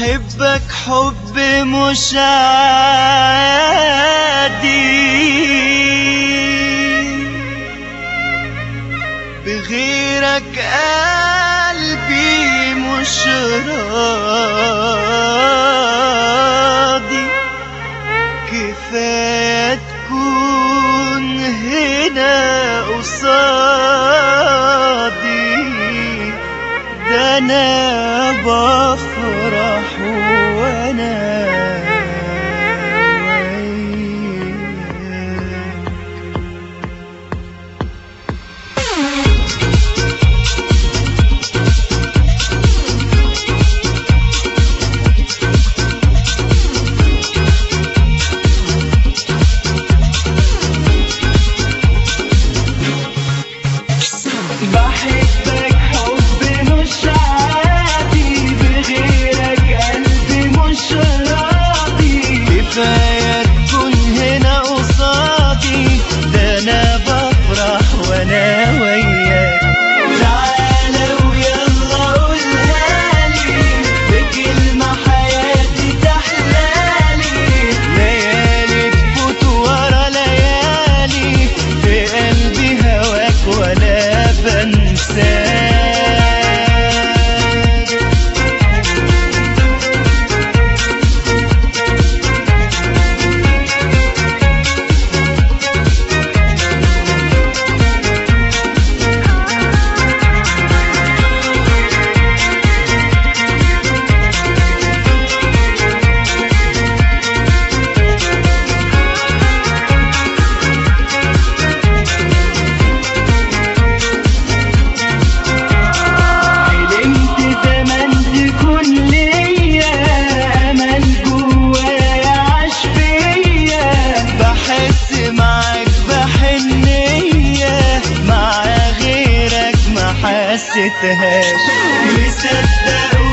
بحبك حب مش عادي بغيرك قلبي مش راضي كفاية تكون هنا قصادي ده انا بفرح وانا وياك بحبك حب مش عادي بغيرك قلبي مش راضي كفاية تكون هنا قصادي ده انا بفرح وانا وياك تعالى ويلا قولها لي بكلمة حياتي تحلالي ليالي تفوت ورا ليالي في قلبي هواك ولا بنساك حلمت زمان تكون ليا امل جوايا عاش فيا بحس معاك بحنية مع غيرك ما حسيتهاش مصدق